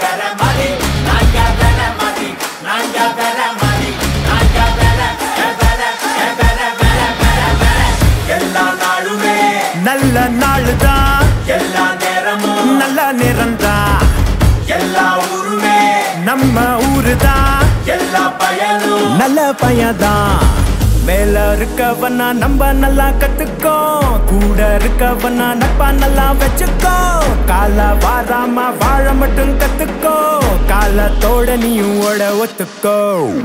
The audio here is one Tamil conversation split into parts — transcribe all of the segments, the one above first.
வேற மாதிரி நாங்க வேற மாதிரி நாங்க வேற மாதிரி நாங்க வேற வேற வேற வேற வேற வேற எல்லா நாளுமே நல்ல நாளுதான் எல்லா நேரமும் நல்ல நேரம்தான் எல்லா ஊருமே நம்ம ஊருதான் எல்லா பயனும் நல்ல பையன்தான் மேல இருக்கவனா நம்ம நல்லா கத்துக்கோ கூட இருக்கவனா நட்பா நல்லா வச்சுக்கோ கால வாராம வாழ மட்டும் கத்துக்கோ காலத்தோட நீயும் ஓட ஒத்துக்கோ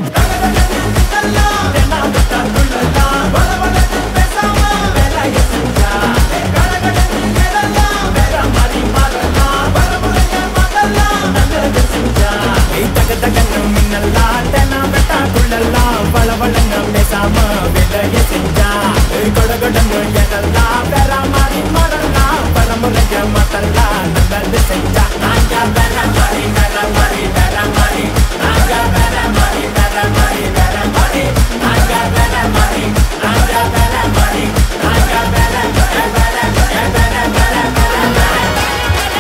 ஏய், தக தகன்னு மின்னலாம், தெனா வெட்டா குள்ளலாம், வள வளன்னு பேசாம வேலைய செஞ்சா. ஏய், கொட கொடன்னு எழலாம், வேற மாதிரி மாறலாம், பரமுறைய மாத்தலாம், நல்லது செஞ்சா. நாங்க வேற மாதிரி, வேற மாதிரி, வேற மாதிரி. நாங்க வேற மாதிரி, வேற மாதிரி, வேற மாதிரி. நாங்க வேற மாதிரி, நாங்க வேற மாதிரி. நாங்க வேற, வேற, வேற, வேற, வேற, வேற, வேற.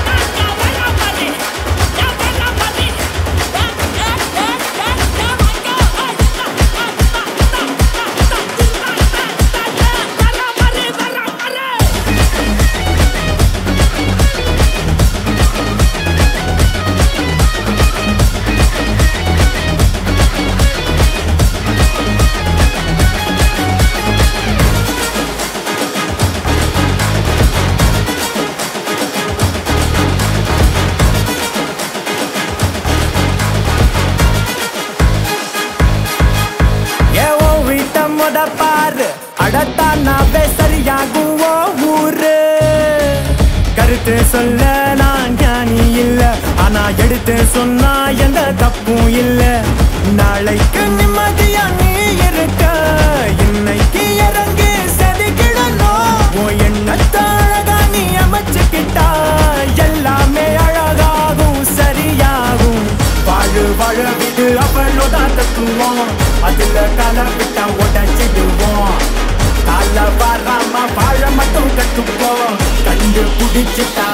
ஏன் உன் வீட்டை முத பாரு அடத்தானாவே சரியாகும் ஓ ஊரு கருத்து சொல்ல நான் ஞானி இல்ல ஆனா எடுத்து சொன்னா எந்த தப்பும் இல்ல நாளைக்கு நிம்மதியா நீ இருக்க இன்னைக்கு இறங்கி செதுக்கிடணும் உன் எண்ணத்தை அழகா நீ அமைச்சுக்கிட்டா எல்லாமே அழகாகும் சரியாகும் வாழு வாழ விடு அவளோட தத்துவோம் அதுல கால விட்டா உடச்சிடுவோம் கால வராம வாழ மட்டும் கத்துப்போம் கண்டு குடிச்சிட்டா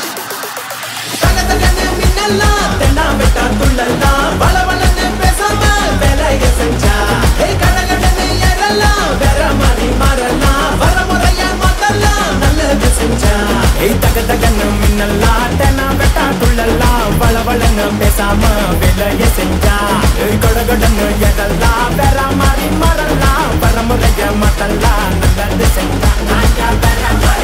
தென்னா விட்டா துள்ளலாம் வள வளன்னு பேசாம வேலைய செஞ்சா ஏய் கடகடன்னு ஏறலாம் வேற மாதிரி மாறலாம் வர முறைய மாத்தலாம் நல்லது செஞ்சா ஏய் தக தகன்னு மின்னலாம் தென்னா விட்டா துள்ளலாம் வள வளன்னு பேசாம வேலைய செஞ்சா ஏய் கொடகொடன்னு ஏறலாம் வேற மாதிரி மாறலாம் வர முறைய மாத்தலாம் நல்லது செஞ்சா நாங்க வேற மாதிரி